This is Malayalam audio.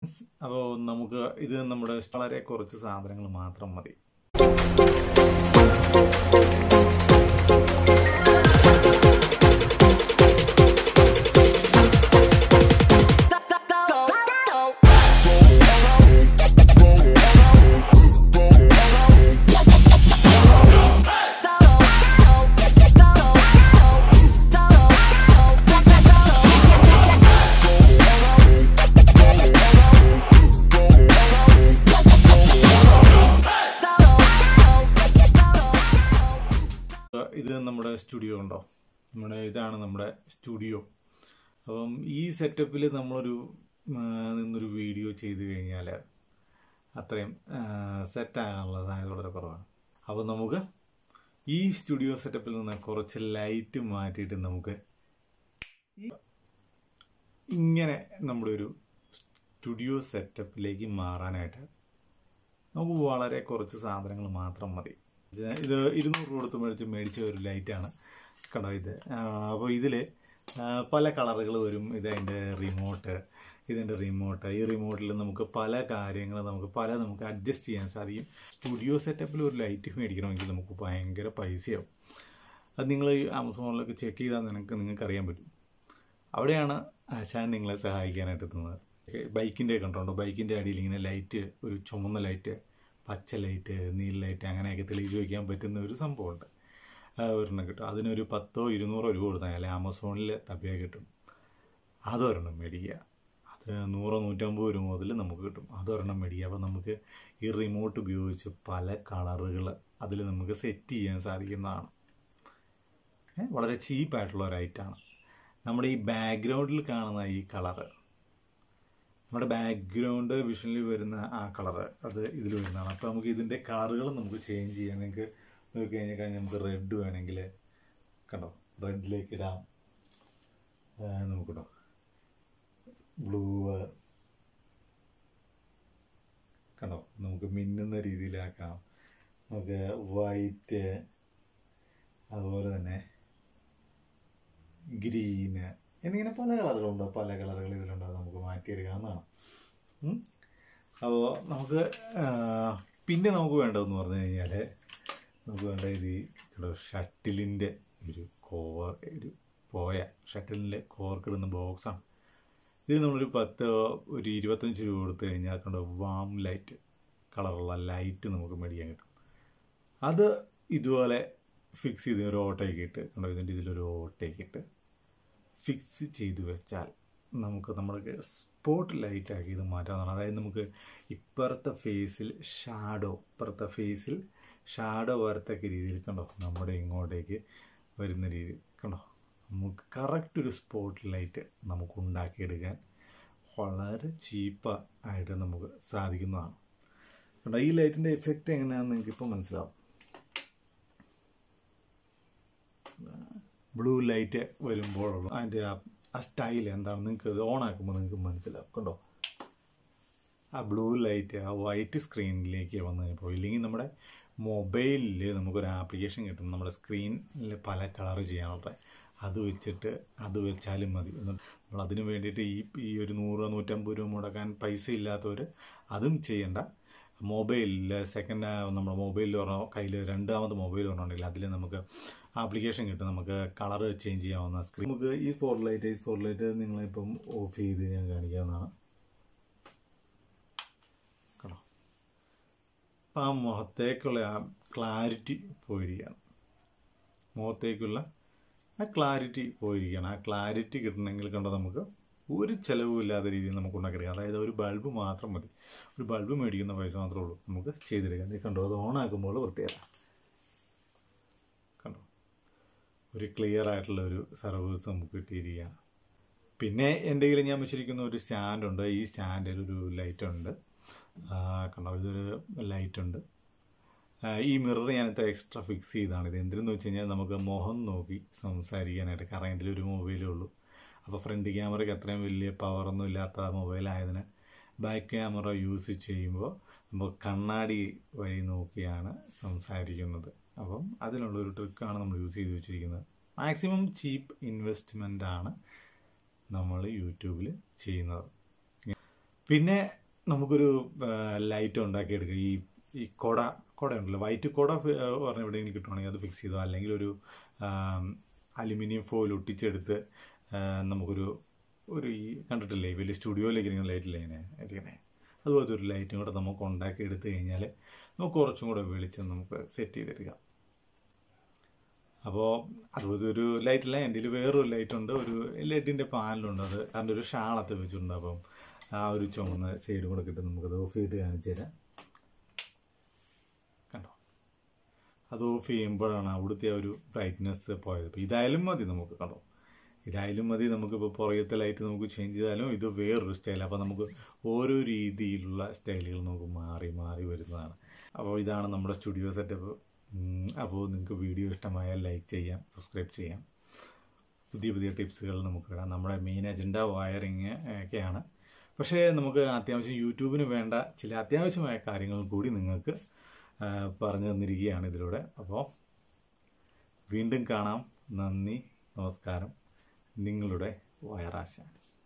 അപ്പോൾ നമുക്ക് ഇത് നമ്മുടെ വളരെ കുറച്ച് സാധനങ്ങൾ മാത്രം മതി ഇത് നമ്മുടെ സ്റ്റുഡിയോ ഉണ്ടോ നമ്മുടെ ഇതാണ് നമ്മുടെ സ്റ്റുഡിയോ അപ്പം ഈ സെറ്റപ്പിൽ നമ്മളൊരു ആ, നിന്നൊരു വീഡിയോ ചെയ്തു കഴിഞ്ഞാൽ അത്രയും സെറ്റാകാനുള്ള സാധ്യത വളരെ കുറവാണ് അപ്പോൾ നമുക്ക് ഈ സ്റ്റുഡിയോ സെറ്റപ്പിൽ നിന്ന് കുറച്ച് ലൈറ്റ് മാറ്റിയിട്ട് നമുക്ക് ഈ ഇങ്ങനെ നമ്മുടെ ഒരു സ്റ്റുഡിയോ സെറ്റപ്പിലേക്ക് മാറാനായിട്ട് നമുക്ക് വളരെ കുറച്ച് സാധനങ്ങൾ മാത്രം മതി ഇത് ഇരുന്നൂറ് രൂപ കൊടുത്ത് മേടിച്ച് മേടിച്ച ഒരു ലൈറ്റാണ് കണ്ടോ ഇത് അപ്പോൾ ഇതിൽ പല കളറുകൾ വരും ഇതതിൻ്റെ റിമോട്ട് ഇതിൻ്റെ റിമോട്ട് ഈ റിമോട്ടിൽ നമുക്ക് പല കാര്യങ്ങൾ നമുക്ക് പല നമുക്ക് അഡ്ജസ്റ്റ് ചെയ്യാൻ സാധിക്കും സ്റ്റുഡിയോ സെറ്റപ്പിൽ ഒരു ലൈറ്റ് മേടിക്കണമെങ്കിൽ നമുക്ക് ഭയങ്കര പൈസയാവും അത് നിങ്ങൾ ഈ ആമസോണിലൊക്കെ ചെക്ക് ചെയ്താൽ നിനക്ക് നിങ്ങൾക്ക് അറിയാൻ പറ്റും അവിടെയാണ് ആശാൻ നിങ്ങളെ സഹായിക്കാനായിട്ട് എത്തുന്നത് ബൈക്കിൻ്റെ കണ്ടുണ്ടോ ബൈക്കിൻ്റെ അടിയിൽ ഇങ്ങനെ ലൈറ്റ് ഒരു ചുമന്ന ലൈറ്റ് പച്ച ലൈറ്റ് നീല ലൈറ്റ് അങ്ങനെയൊക്കെ തെളിയിച്ച് വയ്ക്കാൻ പറ്റുന്ന ഒരു സംഭവമുണ്ട് ആ ഒരെണ്ണം കിട്ടും അതിനൊരു പത്തോ ഇരുന്നൂറോ രൂപ കൊടുത്താൽ അല്ലെ ആമസോണിൽ തപ്പിയാൽ കിട്ടും അതൊരെണ്ണം മേടിക്കുക അത് നൂറോ നൂറ്റമ്പത് രൂപ മുതൽ നമുക്ക് കിട്ടും അതൊരെണ്ണം മേടിക്കുക അപ്പോൾ നമുക്ക് ഈ റിമോട്ട് ഉപയോഗിച്ച് പല കളറുകൾ അതിൽ നമുക്ക് സെറ്റ് ചെയ്യാൻ സാധിക്കുന്നതാണ് ഏ, വളരെ ചീപ്പായിട്ടുള്ള ഒരു ഐറ്റാണ് നമ്മുടെ ഈ ബാക്ക്ഗ്രൗണ്ടിൽ കാണുന്ന ഈ കളറ് നമ്മുടെ ബാക്ക്ഗ്രൗണ്ട് വിഷനിൽ വരുന്ന ആ കളറ് അത് ഇതിൽ വരുന്നതാണ് അപ്പോൾ നമുക്ക് ഇതിൻ്റെ കളറുകൾ നമുക്ക് ചേഞ്ച് ചെയ്യാം നിങ്ങൾക്ക് നോക്കി കഴിഞ്ഞാൽ കഴിഞ്ഞാൽ നമുക്ക് റെഡ് വേണമെങ്കിൽ കണ്ടോ റെഡിലേക്ക് ഇടാം ആ, നമുക്കിടോ ബ്ലൂ കണ്ടോ നമുക്ക് മിന്നുന്ന രീതിയിലാക്കാം നമുക്ക് വൈറ്റ് അതുപോലെ തന്നെ ഗ്രീന് എന്നിങ്ങനെ പല കളറുകളുണ്ട് പല കളറുകൾ ഇതിലുണ്ട് അത് നമുക്ക് മാറ്റിയെടുക്കാവുന്നതാണ് ഉം. അപ്പോൾ നമുക്ക് ആ, പിന്നെ നമുക്ക് വേണ്ടതെന്ന് പറഞ്ഞു കഴിഞ്ഞാൽ നമുക്ക് വേണ്ട ഇത് ഷട്ടിലിൻ്റെ ഒരു കോർ ഒരു പോയ ഷട്ടിലിൻ്റെ കോർക്കിടുന്ന ബോക്സാണ് ഇത് നമ്മളൊരു പത്ത് ഒരു ഇരുപത്തഞ്ച് രൂപ കൊടുത്തു കഴിഞ്ഞാൽ കണ്ടോ വാം ലൈറ്റ് കളറുള്ള ലൈറ്റ് നമുക്ക് മേടിക്കാൻ കിട്ടും അത് ഇതുപോലെ ഫിക്സ് ചെയ്ത് ഒരു ഓട്ടയൊക്കെ ഇട്ട് കണ്ടോ ഇതിൻ്റെ ഇതിലൊരു ഓട്ടയൊക്കെ ഇട്ട് ഫിക്സ് ചെയ്ത് വെച്ചാൽ നമുക്ക് നമ്മുടെ സ്പോട്ട് ലൈറ്റ് ആക്കി ഇത് മാറ്റാവുന്നതാണ് അതായത് നമുക്ക് ഇപ്പുറത്തെ ഫേസിൽ ഷാഡോ ഇപ്പുറത്തെ ഫേസിൽ ഷാഡോ വരത്തക്ക രീതിയിൽ കണ്ടോ നമ്മുടെ ഇങ്ങോട്ടേക്ക് വരുന്ന രീതി കണ്ടോ നമുക്ക് കറക്റ്റ് ഒരു സ്പോട്ട് ലൈറ്റ് നമുക്ക് ഉണ്ടാക്കിയെടുക്കാൻ വളരെ ചീപ്പ് ആയിട്ട് നമുക്ക് സാധിക്കുന്നതാണ് കണ്ടോ ഈ ലൈറ്റിൻ്റെ എഫക്റ്റ് എങ്ങനെയാണെന്ന് നിങ്ങൾക്ക് ഇപ്പോൾ മനസ്സിലാവും ബ്ലൂ ലൈറ്റ് വരുമ്പോഴുള്ള അതിൻ്റെ ആ ആ സ്റ്റൈൽ എന്താണ് നിങ്ങൾക്ക് ഇത് ഓൺ ആക്കുമ്പോൾ നിങ്ങൾക്ക് മനസ്സിലാവും കണ്ടോ ആ ബ്ലൂ ലൈറ്റ് ആ വൈറ്റ് സ്ക്രീനിലേക്ക് വന്നു കഴിഞ്ഞപ്പോൾ ഇല്ലെങ്കിൽ നമ്മുടെ മൊബൈലിൽ നമുക്കൊരു ആപ്ലിക്കേഷൻ കിട്ടും നമ്മുടെ സ്ക്രീനിൽ പല കളർ ചെയ്യാനുള്ള അത് വെച്ചിട്ട് അത് വെച്ചാലും മതി എന്നിട്ട് നമ്മൾ അതിന് വേണ്ടിയിട്ട് ഈ ഈ ഒരു നൂറ് നൂറ്റമ്പത് രൂപ മുടക്കാൻ പൈസ ഇല്ലാത്തവർ അതും ചെയ്യണ്ട മൊബൈലിൽ സെക്കൻഡ് നമ്മുടെ മൊബൈലിൽ പറഞ്ഞ കയ്യിൽ രണ്ടാമത് മൊബൈൽ പറഞ്ഞിട്ടുണ്ടെങ്കിൽ അതിൽ നമുക്ക് ആപ്ലിക്കേഷൻ കിട്ടും നമുക്ക് കളർ ചേഞ്ച് ചെയ്യാവുന്ന സ്ക്രീൻ നമുക്ക് ഈ സ്പോട്ട് ലൈറ്റ് ഈ സ്പോട്ട് ലൈറ്റ് നിങ്ങളിപ്പം ഓഫ് ചെയ്ത് ഞാൻ കാണിക്കാവുന്നതാണ് കണ്ടോ അപ്പം ആ മുഖത്തേക്കുള്ള ആ ക്ലാരിറ്റി പോയിരിക്കുകയാണ് മുഖത്തേക്കുള്ള ആ ക്ലാരിറ്റി പോയിരിക്കുകയാണ് ആ ക്ലാരിറ്റി കിട്ടണമെങ്കിൽ കണ്ടോ നമുക്ക് ഒരു ചിലവും ഇല്ലാത്ത രീതിയിൽ നമുക്ക് ഉണ്ടാക്കിയെടുക്കാം അതായത് ഒരു ബൾബ് മാത്രം മതി ഒരു ബൾബ് മേടിക്കുന്ന പൈസ മാത്രമേ ഉള്ളൂ നമുക്ക് ചെയ്തെടുക്കാം ഇത് കണ്ടോ അത് ഓൺ ആക്കുമ്പോൾ പ്രത്യേകത കണ്ടോ ഒരു ക്ലിയർ ആയിട്ടുള്ള ഒരു സർവീസ് നമുക്ക് കിട്ടിയിരിക്കുകയാണ് പിന്നെ എൻ്റെ കയ്യിൽ ഞാൻ വെച്ചിരിക്കുന്ന ഒരു സ്റ്റാൻഡുണ്ട് ഈ സ്റ്റാൻഡിൽ ഒരു ലൈറ്റ് ഉണ്ട് ആ, കണ്ടോ ഇതൊരു ലൈറ്റ് ഉണ്ട് ആ, ഈ മിറർ ഞാനിത്ര എക്സ്ട്രാ ഫിക്സ് ചെയ്താണ് ഇത് എന്തിനെന്ന് വെച്ച് കഴിഞ്ഞാൽ നമുക്ക് മുഖം നോക്കി സംസാരിക്കാനായിട്ട് കാരണം എൻ്റെ ഒരു മൊബൈലേ ഉള്ളൂ അപ്പോൾ ഫ്രണ്ട് ക്യാമറയ്ക്ക് അത്രയും വലിയ പവറൊന്നും ഇല്ലാത്ത മൊബൈലായതിന് ബാക്ക് ക്യാമറ യൂസ് ചെയ്യുമ്പോൾ നമുക്ക് കണ്ണാടി വഴി നോക്കിയാണ് സംസാരിക്കുന്നത് അപ്പം അതിനുള്ളൊരു ട്രിക്കാണ് നമ്മൾ യൂസ് ചെയ്ത് വെച്ചിരിക്കുന്നത് മാക്സിമം ചീപ്പ് ഇൻവെസ്റ്റ്മെൻ്റ് ആണ് നമ്മൾ യൂട്യൂബിൽ ചെയ്യുന്നത് പിന്നെ നമുക്കൊരു ലൈറ്റ് ഉണ്ടാക്കിയെടുക്കുക ഈ ഈ കൊട കൊട ഉണ്ടല്ലോ വൈറ്റ് കൊട ഫി- ആ, പറഞ്ഞ എവിടെയെങ്കിലും കിട്ടുവാണെങ്കിൽ അത് ഫിക്സ് ചെയ്തോ അല്ലെങ്കിൽ ഒരു അലുമിനിയം ഫോയിൽ ഒട്ടിച്ചെടുത്ത് ആ, നമുക്കൊരു ഒരു ഈ കണ്ടിട്ടില്ലേ ഈ വലിയ സ്റ്റുഡിയോയിലേക്ക് ഇരിക്കുന്ന ലൈറ്റില്ലേ ഇങ്ങനെ ഇരിക്കുന്നത് അതുപോലത്തെ ഒരു ലൈറ്റും കൂടെ നമുക്ക് ഉണ്ടാക്കി എടുത്തു കഴിഞ്ഞാൽ നമുക്ക് കുറച്ചും കൂടെ വെളിച്ചം നമുക്ക് സെറ്റ് ചെയ്തെടുക്കാം അപ്പോൾ അതുപോലത്തെ ഒരു ലൈറ്റില്ല എൻ്റെ കയ്യിൽ വേറൊരു ലൈറ്റ് ഉണ്ട് ഒരു ലൈറ്റിൻ്റെ പാനലുണ്ട് അത് അതിൻ്റെ ഒരു ഷാളത്ത് വെച്ചിട്ടുണ്ട് അപ്പം ആ ഒരു ചുമന്ന ഷെയ്ഡും കൂടെ കിട്ടും നമുക്കത് ഓഫ് ചെയ്ത് കാണിച്ചു തരാം കണ്ടോ അത് ഓഫ് ചെയ്യുമ്പോഴാണ് അവിടുത്തെ ആ ഒരു ബ്രൈറ്റ്നെസ് പോയത് അപ്പോൾ ഇതായാലും മതി നമുക്ക് കണ്ടോ ഇതായാലും മതി നമുക്കിപ്പോൾ പുറകത്തെ ലൈറ്റ് നമുക്ക് ചേഞ്ച് ചെയ്താലും ഇത് വേറൊരു സ്റ്റൈൽ അപ്പോൾ നമുക്ക് ഓരോ രീതിയിലുള്ള സ്റ്റൈലുകൾ നമുക്ക് മാറി മാറി വരുന്നതാണ് അപ്പോൾ ഇതാണ് നമ്മുടെ സ്റ്റുഡിയോ സെറ്റപ്പ് അപ്പോൾ നിങ്ങൾക്ക് വീഡിയോ ഇഷ്ടമായാൽ ലൈക്ക് ചെയ്യാം സബ്സ്ക്രൈബ് ചെയ്യാം പുതിയ പുതിയ ടിപ്സുകൾ നമുക്ക് ഇടാം നമ്മുടെ മെയിൻ അജണ്ട വയറിങ് ഒക്കെയാണ് പക്ഷേ നമുക്ക് അത്യാവശ്യം യൂട്യൂബിന് വേണ്ട ചില അത്യാവശ്യമായ കാര്യങ്ങൾ കൂടി നിങ്ങൾക്ക് ആ, പറഞ്ഞു തന്നിരിക്കുകയാണ് ഇതിലൂടെ അപ്പോൾ വീണ്ടും കാണാം നന്ദി നമസ്കാരം നിങ്ങളുടെ വയറാശ